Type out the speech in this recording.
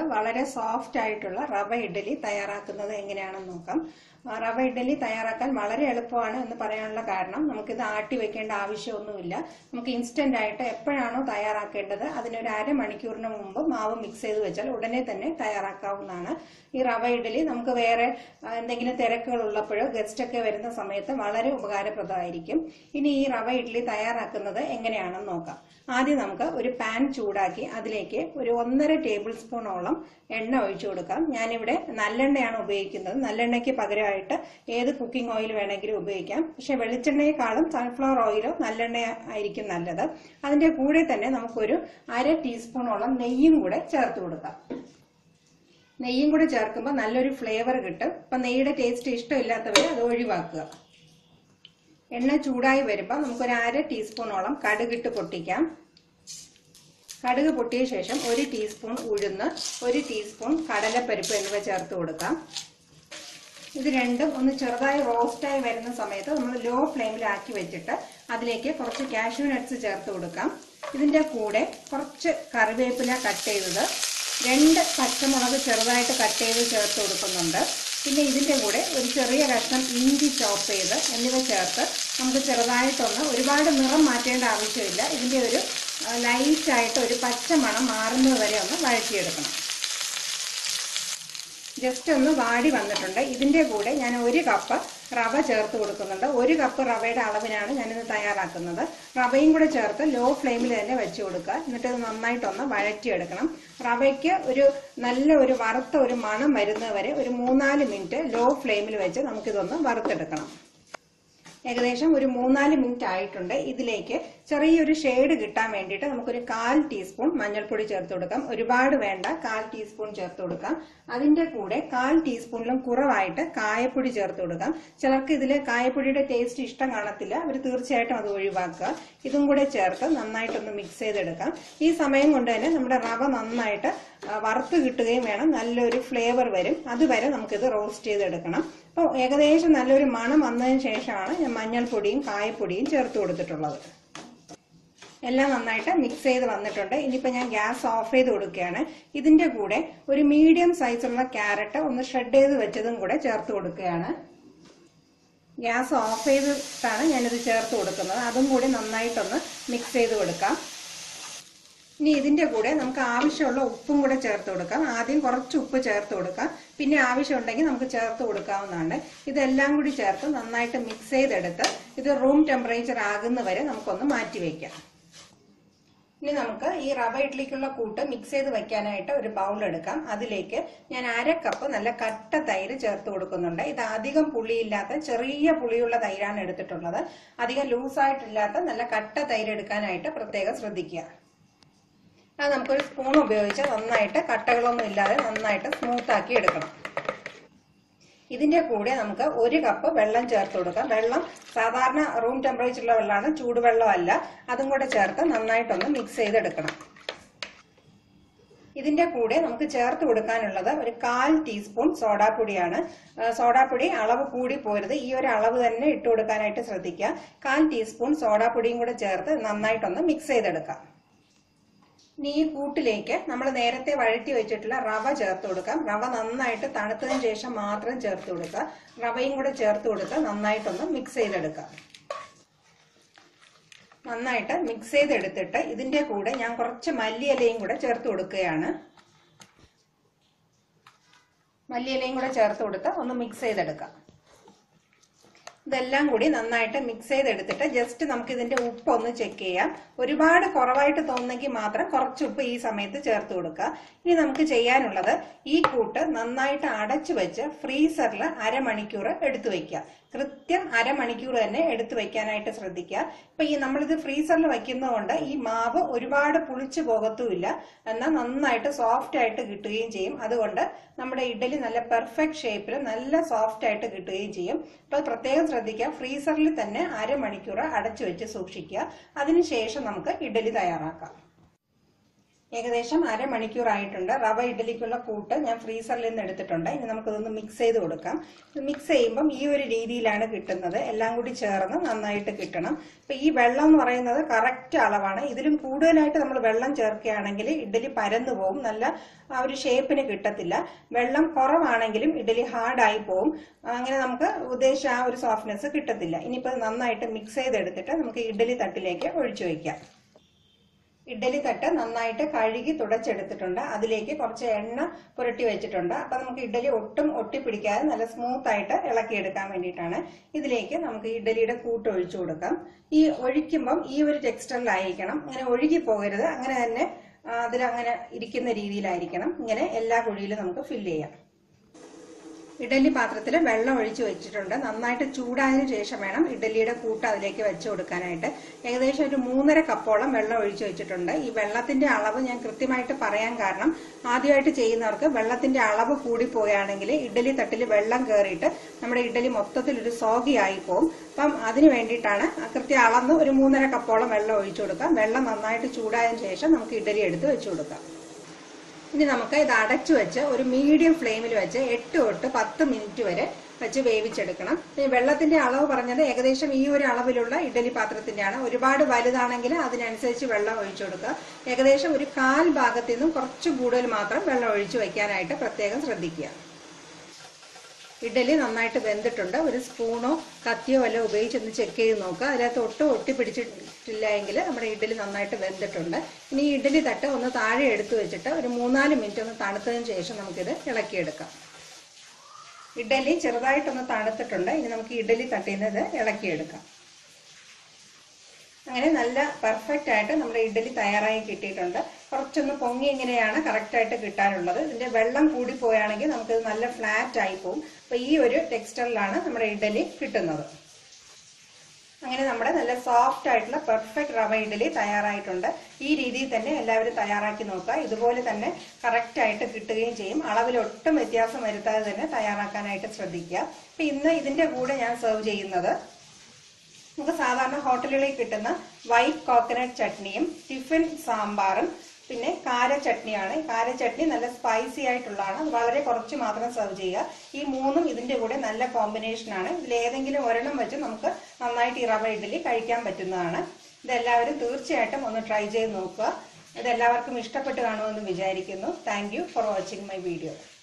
വളരെ സോഫ്റ്റ് ആയിട്ടുള്ള റവ ഇഡ്ഡലി തയ്യാറാക്കുന്നത് എങ്ങനെയാണെന്ന് നോക്കാം ആ, റവ ഇഡ്ഡലി തയ്യാറാക്കാൻ വളരെ എളുപ്പമാണ് എന്ന് പറയാനുള്ള കാരണം നമുക്കിത് ആട്ടി വെക്കേണ്ട ആവശ്യമൊന്നുമില്ല നമുക്ക് ഇൻസ്റ്റന്റ് ആയിട്ട് എപ്പോഴാണോ തയ്യാറാക്കേണ്ടത് അതിനൊരു അരമണിക്കൂറിന് മുമ്പ് മാവ് മിക്സ് ചെയ്ത് വെച്ചാൽ ഉടനെ തന്നെ തയ്യാറാക്കാവുന്നതാണ് ഈ റവ ഇഡ്ഡലി നമുക്ക് വേറെ ആ, എന്തെങ്കിലും തിരക്കുകൾ ഉള്ളപ്പോഴോ ഗസ്റ്റ് ഒക്കെ വരുന്ന സമയത്ത് വളരെ ഉപകാരപ്രദമായിരിക്കും ഇനി ഈ റവ ഇഡ്ഡലി തയ്യാറാക്കുന്നത് എങ്ങനെയാണെന്ന് നോക്കാം ആദ്യം നമുക്ക് ഒരു പാൻ ചൂടാക്കി അതിലേക്ക് ഒരു ഒന്നര ടേബിൾ സ്പൂണോളം എണ്ണ ഒഴിച്ചു കൊടുക്കാം ഞാനിവിടെ നല്ലെണ്ണയാണ് ഉപയോഗിക്കുന്നത് നല്ലെണ്ണയ്ക്ക് പകരമായിട്ട് ഏത് കുക്കിംഗ് ഓയിൽ വേണമെങ്കിലും ഉപയോഗിക്കാം പക്ഷെ വെളിച്ചെണ്ണയെക്കാളും സൺഫ്ലവർ ഓയിലോ നല്ലെണ്ണ ആയിരിക്കും നല്ലത് അതിന്റെ കൂടെ തന്നെ നമുക്കൊരു അര ടീസ്പൂണോളം നെയ്യും കൂടെ ചേർത്ത് കൊടുക്കാം നെയ്യും കൂടെ ചേർക്കുമ്പോൾ നല്ലൊരു ഫ്ലേവർ കിട്ടും അപ്പം നെയ്യുടെ ടേസ്റ്റ് ഇഷ്ടമില്ലാത്തവർ അത് ഒഴിവാക്കുക എണ്ണ ചൂടായി വരുമ്പോൾ നമുക്കൊരു അര ടീസ്പൂണോളം കടുകിട്ട് പൊട്ടിക്കാം കടുക് പൊട്ടിയ ശേഷം ഒരു ടീസ്പൂൺ ഉഴുന്ന് ഒരു ടീസ്പൂൺ കടലപ്പരിപ്പ് എന്നിവ ചേർത്ത് കൊടുക്കാം ഇത് രണ്ടും ഒന്ന് ചെറുതായി റോസ്റ്റായി വരുന്ന സമയത്ത് നമ്മൾ ലോ ഫ്ലെയിമിലാക്കി വെച്ചിട്ട് അതിലേക്ക് കുറച്ച് കാഷ്യൂ നട്ട്സ് ചേർത്ത് കൊടുക്കാം ഇതിൻ്റെ കൂടെ കുറച്ച് കറിവേപ്പില കട്ട് ചെയ്തത് രണ്ട് പച്ചമുളക് ചെറുതായിട്ട് കട്ട് ചെയ്ത് ചേർത്ത് കൊടുക്കുന്നുണ്ട് പിന്നെ ഇതിൻ്റെ കൂടെ ഒരു ചെറിയ കഷ്ണം ഇഞ്ചി ചോപ്പ് ചെയ്ത് എന്നിവ ചേർത്ത് നമുക്ക് ചെറുതായിട്ടൊന്ന് ഒരുപാട് നിറം മാറ്റേണ്ട ആവശ്യമില്ല ഇതിൻ്റെ ഒരു ലൈറ്റായിട്ട് ഒരു പച്ച മണം മാറുന്നത് വരെ ഒന്ന് വഴറ്റിയെടുക്കണം ജസ്റ്റ് ഒന്ന് വാടി വന്നിട്ടുണ്ട് ഇതിൻ്റെ കൂടെ ഞാൻ ഒരു കപ്പ് റവ ചേർത്ത് കൊടുക്കുന്നുണ്ട് ഒരു കപ്പ് റവയുടെ അളവിനാണ് ഞാനിത് തയ്യാറാക്കുന്നത് റവയും കൂടെ ചേർത്ത് ലോ ഫ്ലെയിമിൽ തന്നെ വെച്ച് കൊടുക്കുക എന്നിട്ട് ഇത് നന്നായിട്ടൊന്ന് വഴറ്റിയെടുക്കണം റവയ്ക്ക് ഒരു നല്ല ഒരു വറുത്ത ഒരു മണം വരുന്നത് വരെ ഒരു മൂന്നാല് മിനിറ്റ് ലോ ഫ്ലെയിമിൽ വെച്ച് നമുക്കിതൊന്ന് വറുത്തെടുക്കണം ഏകദേശം ഒരു മൂന്നാല് മിനിറ്റ് ആയിട്ടുണ്ട് ഇതിലേക്ക് ചെറിയൊരു ഷെയ്ഡ് കിട്ടാൻ വേണ്ടിയിട്ട് നമുക്കൊരു കാൽ ടീസ്പൂൺ മഞ്ഞൾപ്പൊടി ചേർത്ത് കൊടുക്കാം ഒരുപാട് വേണ്ട കാൽ ടീസ്പൂൺ ചേർത്ത് കൊടുക്കാം അതിന്റെ കൂടെ കാൽ ടീസ്പൂണിലും കുറവായിട്ട് കായപ്പൊടി ചേർത്ത് കൊടുക്കാം ചിലർക്ക് ഇതിൽ കായപ്പൊടിയുടെ ടേസ്റ്റ് ഇഷ്ടം കാണത്തില്ല അവർ തീർച്ചയായിട്ടും അത് ഒഴിവാക്കുക ഇതും കൂടെ ചേർത്ത് നന്നായിട്ടൊന്ന് മിക്സ് ചെയ്തെടുക്കാം ഈ സമയം കൊണ്ട് തന്നെ നമ്മുടെ റവ നന്നായിട്ട് ആ, വറുത്ത് കിട്ടുകയും വേണം നല്ലൊരു ഫ്ലേവർ വരും അതുവരെ നമുക്കിത് റോസ്റ്റ് ചെയ്തെടുക്കണം അപ്പോൾ ഏകദേശം നല്ലൊരു മണം വന്നതിന് ശേഷമാണ് ഞാൻ മഞ്ഞൾപ്പൊടിയും കായപ്പൊടിയും ചേർത്ത് കൊടുത്തിട്ടുള്ളത് എല്ലാം നന്നായിട്ട് മിക്സ് ചെയ്ത് വന്നിട്ടുണ്ട് ഇനിയിപ്പോൾ ഞാൻ ഗ്യാസ് ഓഫ് ചെയ്ത് കൊടുക്കുകയാണ് ഇതിന്റെ കൂടെ ഒരു മീഡിയം സൈസുള്ള ക്യാരറ്റ് ഒന്ന് ഷ്രെഡ് ചെയ്ത് വെച്ചതും കൂടെ ചേർത്ത് കൊടുക്കുകയാണ് ഗ്യാസ് ഓഫ് ചെയ്തിട്ടാണ് ഞാനിത് ചേർത്ത് കൊടുക്കുന്നത് അതും കൂടി നന്നായിട്ടൊന്ന് മിക്സ് ചെയ്ത് കൊടുക്കാം ഇനി ഇതിന്റെ കൂടെ നമുക്ക് ആവശ്യമുള്ള ഉപ്പും കൂടെ ചേർത്ത് കൊടുക്കാം ആദ്യം കുറച്ച് ഉപ്പ് ചേർത്ത് കൊടുക്കാം പിന്നെ ആവശ്യമുണ്ടെങ്കിൽ നമുക്ക് ചേർത്ത് കൊടുക്കാവുന്നതാണ് ഇതെല്ലാം കൂടി ചേർത്ത് നന്നായിട്ട് മിക്സ് ചെയ്തെടുത്ത് ഇത് റൂം ടെമ്പറേച്ചർ ആകുന്ന വരെ നമുക്കൊന്ന് മാറ്റി വയ്ക്കാം ഇനി നമുക്ക് ഈ റവ ഇഡ്ലിക്കുള്ള കൂട്ട് മിക്സ് ചെയ്ത് വെക്കാനായിട്ട് ഒരു ബൗൾ എടുക്കാം അതിലേക്ക് ഞാൻ അര കപ്പ് നല്ല കട്ട തൈര് ചേർത്ത് കൊടുക്കുന്നുണ്ട് ഇത് അധികം പുളിയില്ലാത്ത ചെറിയ പുളിയുള്ള തൈരാണ് എടുത്തിട്ടുള്ളത് അധികം ലൂസായിട്ടില്ലാത്ത നല്ല കട്ട തൈര് എടുക്കാനായിട്ട് പ്രത്യേകം ശ്രദ്ധിക്കുക അത് നമുക്കൊരു സ്പൂൺ ഉപയോഗിച്ച് നന്നായിട്ട് കട്ടകളൊന്നും ഇല്ലാതെ നന്നായിട്ട് സ്മൂത്ത് ആക്കി എടുക്കണം ഇതിന്റെ കൂടെ നമുക്ക് ഒരു കപ്പ് വെള്ളം ചേർത്ത് കൊടുക്കാം വെള്ളം സാധാരണ റൂം ടെമ്പറേച്ചറുള്ള വെള്ളമാണ് ചൂടുവെള്ളം അല്ല അതും കൂടെ ചേർത്ത് നന്നായിട്ടൊന്ന് മിക്സ് ചെയ്തെടുക്കണം ഇതിന്റെ കൂടെ നമുക്ക് ചേർത്ത് കൊടുക്കാനുള്ളത് ഒരു കാൽ ടീസ്പൂൺ സോഡാപ്പൊടിയാണ് ആ, സോഡാപ്പൊടി അളവ് കൂടി പോരുത് ഈ ഒരു അളവ് തന്നെ ഇട്ട് കൊടുക്കാനായിട്ട് ശ്രദ്ധിക്കുക കാൽ ടീസ്പൂൺ സോഡാപ്പൊടിയും കൂടെ ചേർത്ത് നന്നായിട്ടൊന്ന് മിക്സ് ചെയ്തെടുക്കാം ഇനി ഈ കൂട്ടിലേക്ക് നമ്മൾ നേരത്തെ വഴറ്റി വെച്ചിട്ടുള്ള റവ ചേർത്ത് കൊടുക്കാം റവ നന്നായിട്ട് തണുത്തതിന് ശേഷം മാത്രം ചേർത്ത് കൊടുക്കുക റവയും കൂടെ ചേർത്ത് കൊടുത്ത് നന്നായിട്ടൊന്ന് മിക്സ് ചെയ്തെടുക്കാം നന്നായിട്ട് മിക്സ് ചെയ്തെടുത്തിട്ട് ഇതിന്റെ കൂടെ ഞാൻ കുറച്ച് മല്ലിയിലയും കൂടെ ചേർത്ത് കൊടുക്കുകയാണ് മല്ലിയിലയും കൂടെ ചേർത്ത് കൊടുത്ത് ഒന്ന് മിക്സ് ചെയ്തെടുക്കാം ഇതെല്ലാം കൂടി നന്നായിട്ട് മിക്സ് ചെയ്തെടുത്തിട്ട് ജസ്റ്റ് നമുക്ക് ഇതിന്റെ ഉപ്പ് ഒന്ന് ചെക്ക് ചെയ്യാം ഒരുപാട് കുറവായിട്ട് തോന്നുന്നെങ്കിൽ മാത്രം കുറച്ച് ഉപ്പ് ഈ സമയത്ത് ചേർത്ത് കൊടുക്കുക ഇനി നമുക്ക് ചെയ്യാനുള്ളത് ഈ കൂട്ട് നന്നായിട്ട് അടച്ചു വെച്ച് ഫ്രീസറിൽ അരമണിക്കൂർ എടുത്തു വെക്കുക കൃത്യം അരമണിക്കൂർ തന്നെ എടുത്തു വെക്കാനായിട്ട് ശ്രദ്ധിക്കുക ഇപ്പൊ ഈ നമ്മളിത് ഫ്രീസറിൽ വെക്കുന്നതുകൊണ്ട് ഈ മാവ് ഒരുപാട് പുളിച്ചു പോകത്തുമില്ല എന്നാൽ നന്നായിട്ട് സോഫ്റ്റ് ആയിട്ട് കിട്ടുകയും ചെയ്യും അതുകൊണ്ട് നമ്മുടെ ഇഡലി നല്ല പെർഫെക്റ്റ് ഷേപ്പിൽ നല്ല സോഫ്റ്റ് ആയിട്ട് കിട്ടുകയും ചെയ്യും അപ്പൊ പ്രത്യേകം ശ്രദ്ധിക്കുക ഫ്രീസറിൽ തന്നെ അരമണിക്കൂർ അടച്ചു വെച്ച് സൂക്ഷിക്കുക അതിനുശേഷം നമുക്ക് ഇഡലി തയ്യാറാക്കാം ഏകദേശം അരമണിക്കൂറായിട്ടുണ്ട് റവ ഇഡ്ഡലിക്കുള്ള കൂട്ട് ഞാൻ ഫ്രീസറിൽ നിന്ന് എടുത്തിട്ടുണ്ട് ഇനി നമുക്കിതൊന്ന് മിക്സ് ചെയ്ത് കൊടുക്കാം ഇത് മിക്സ് ചെയ്യുമ്പം ഈ ഒരു രീതിയിലാണ് കിട്ടുന്നത് എല്ലാം കൂടി ചേർന്ന് നന്നായിട്ട് കിട്ടണം അപ്പൊ ഈ വെള്ളം എന്ന് പറയുന്നത് കറക്റ്റ് അളവാണ് ഇതിലും കൂടുതലായിട്ട് നമ്മൾ വെള്ളം ചേർക്കുകയാണെങ്കിൽ ഇഡ്ഡലി പരന്നു പോകും നല്ല ആ ഒരു ഷേപ്പിന് കിട്ടത്തില്ല വെള്ളം കുറവാണെങ്കിലും ഇഡ്ഡലി ഹാർഡായി പോകും അങ്ങനെ നമുക്ക് ഉദ്ദേശിച്ച ആ ഒരു സോഫ്റ്റ്നെസ് കിട്ടത്തില്ല ഇനിയിപ്പോൾ നന്നായിട്ട് മിക്സ് ചെയ്തെടുത്തിട്ട് നമുക്ക് ഇഡ്ഡലി തട്ടിലേക്ക് ഒഴിച്ചു വയ്ക്കാം ഇഡ്ഡലി തട്ട് നന്നായിട്ട് കഴുകി തുടച്ചെടുത്തിട്ടുണ്ട് അതിലേക്ക് കുറച്ച് എണ്ണ പുരട്ടി വെച്ചിട്ടുണ്ട് അപ്പൊ നമുക്ക് ഇഡ്ഡലി ഒട്ടും ഒട്ടിപ്പിടിക്കാതെ നല്ല സ്മൂത്ത് ആയിട്ട് ഇളക്കിയെടുക്കാൻ വേണ്ടിയിട്ടാണ് ഇതിലേക്ക് നമുക്ക് ഇഡ്ഡലിയുടെ കൂട്ട് ഒഴിച്ചു കൊടുക്കാം ഈ ഒഴിക്കുമ്പം ഈ ഒരു ടെക്സ്റ്ററിലായിരിക്കണം അങ്ങനെ ഒഴുകി പോകരുത് അങ്ങനെ തന്നെ അതിലങ്ങനെ ഇരിക്കുന്ന രീതിയിലായിരിക്കണം ഇങ്ങനെ എല്ലാ കുഴിയിലും നമുക്ക് ഫില്ല് ചെയ്യാം ഇഡലി പാത്രത്തിൽ വെള്ളം ഒഴിച്ചു വെച്ചിട്ടുണ്ട് നന്നായിട്ട് ചൂടായതിനു ശേഷം വേണം ഇഡലിയുടെ കൂട്ട് അതിലേക്ക് വെച്ച് കൊടുക്കാനായിട്ട് ഏകദേശം ഒരു മൂന്നര കപ്പോളം വെള്ളം ഒഴിച്ചു വെച്ചിട്ടുണ്ട് ഈ വെള്ളത്തിന്റെ അളവ് ഞാൻ കൃത്യമായിട്ട് പറയാൻ കാരണം ആദ്യമായിട്ട് ചെയ്യുന്നവർക്ക് വെള്ളത്തിന്റെ അളവ് കൂടി പോവുകയാണെങ്കിൽ ഇഡലി തട്ടിൽ വെള്ളം കയറിയിട്ട് നമ്മുടെ ഇഡലി മൊത്തത്തിൽ ഒരു സോഗി ആയി പോകും അപ്പം അതിന് വേണ്ടിയിട്ടാണ് കൃത്യം അളന്ന് ഒരു മൂന്നര കപ്പോളം വെള്ളം ഒഴിച്ചു കൊടുക്കാം വെള്ളം നന്നായിട്ട് ചൂടായതിനു ശേഷം നമുക്ക് ഇഡലി എടുത്ത് വെച്ചു കൊടുക്കാം ഇനി നമുക്ക് ഇത് അടച്ചു വെച്ച് ഒരു മീഡിയം ഫ്ലെയിമിൽ വെച്ച് എട്ട് തൊട്ട് പത്ത് മിനിറ്റ് വരെ വെച്ച് വേവിച്ചെടുക്കണം ഈ വെള്ളത്തിന്റെ അളവ് പറഞ്ഞത് ഏകദേശം ഈ ഒരു അളവിലുള്ള ഇഡലി പാത്രത്തിന്റെയാണ് ഒരുപാട് വലുതാണെങ്കിൽ അതിനനുസരിച്ച് വെള്ളം ഒഴിച്ചു കൊടുക്കുക ഏകദേശം ഒരു കാൽ ഭാഗത്തു നിന്നും കുറച്ച് കൂടുതൽ മാത്രം വെള്ളം ഒഴിച്ചു വെക്കാനായിട്ട് പ്രത്യേകം ശ്രദ്ധിക്കുക ഇഡലി നന്നായിട്ട് വെന്തിട്ടുണ്ട് ഒരു സ്പൂണോ കത്തിയോ വല്ല ഉപയോഗിച്ചൊന്ന് ചെക്ക് ചെയ്ത് നോക്കുക അതിനകത്ത് ഒട്ടും ഒട്ടിപ്പിടിച്ചിട്ടില്ല എങ്കിൽ നമ്മുടെ ഇഡലി നന്നായിട്ട് വെന്തിട്ടുണ്ട് ഇനി ഈ ഇഡലി തട്ട് ഒന്ന് താഴെ എടുത്തു വെച്ചിട്ട് ഒരു മൂന്നാല് മിനിറ്റ് ഒന്ന് തണുത്തതിന് ശേഷം നമുക്കിത് ഇളക്കിയെടുക്കാം ഇഡലി ചെറുതായിട്ടൊന്ന് തണുത്തിട്ടുണ്ട് ഇനി നമുക്ക് ഇഡലി തട്ടിൽ നിന്ന് ഇത് ഇളക്കിയെടുക്കാം അങ്ങനെ നല്ല പെർഫെക്റ്റ് ആയിട്ട് നമ്മുടെ ഇഡലി തയ്യാറായി കിട്ടിയിട്ടുണ്ട് കുറച്ചൊന്ന് പൊങ്ങി ഇങ്ങനെയാണ് കറക്റ്റ് ആയിട്ട് കിട്ടാനുള്ളത് ഇതിന്റെ വെള്ളം കൂടി പോയാണെങ്കിൽ നമുക്കിത് നല്ല ഫ്ലാറ്റ് ആയി പോകും അപ്പൊ ഈ ഒരു ടെക്സ്റ്ററിലാണ് നമ്മുടെ ഇഡലി കിട്ടുന്നത് അങ്ങനെ നമ്മുടെ നല്ല സോഫ്റ്റ് ആയിട്ടുള്ള പെർഫെക്റ്റ് റവ ഇഡലി തയ്യാറായിട്ടുണ്ട് ഈ രീതിയിൽ തന്നെ എല്ലാവരും തയ്യാറാക്കി നോക്കുക ഇതുപോലെ തന്നെ കറക്റ്റ് ആയിട്ട് കിട്ടുകയും ചെയ്യും അളവിൽ ഒട്ടും വ്യത്യാസം വരുത്താതെ തന്നെ തയ്യാറാക്കാനായിട്ട് ശ്രദ്ധിക്കുക അപ്പൊ ഇന്ന് ഇതിന്റെ കൂടെ ഞാൻ സെർവ് ചെയ്യുന്നത് നമുക്ക് സാധാരണ ഹോട്ടലുകളിൽ കിട്ടുന്ന വൈറ്റ് കോക്കനട്ട് ചട്നിയും ടിഫിൻ സാമ്പാറും പിന്നെ കാര ചട്നിയാണ് ഈ കാര ചട്നി നല്ല സ്പൈസി ആയിട്ടുള്ളതാണ് അത് വളരെ കുറച്ച് മാത്രം സെർവ് ചെയ്യുക ഈ മൂന്നും ഇതിന്റെ കൂടെ നല്ല കോമ്പിനേഷൻ ആണ് ഇതിൽ ഏതെങ്കിലും ഒരെണ്ണം വെച്ച് നമുക്ക് നന്നായിട്ട് ഈ റവ ഇഡ്ഡലി കഴിക്കാൻ പറ്റുന്നതാണ് ഇതെല്ലാവരും തീർച്ചയായിട്ടും ഒന്ന് ട്രൈ ചെയ്ത് നോക്കുക ഇതെല്ലാവർക്കും ഇഷ്ടപ്പെട്ട് കാണുമെന്ന് വിചാരിക്കുന്നു thank you for watching my video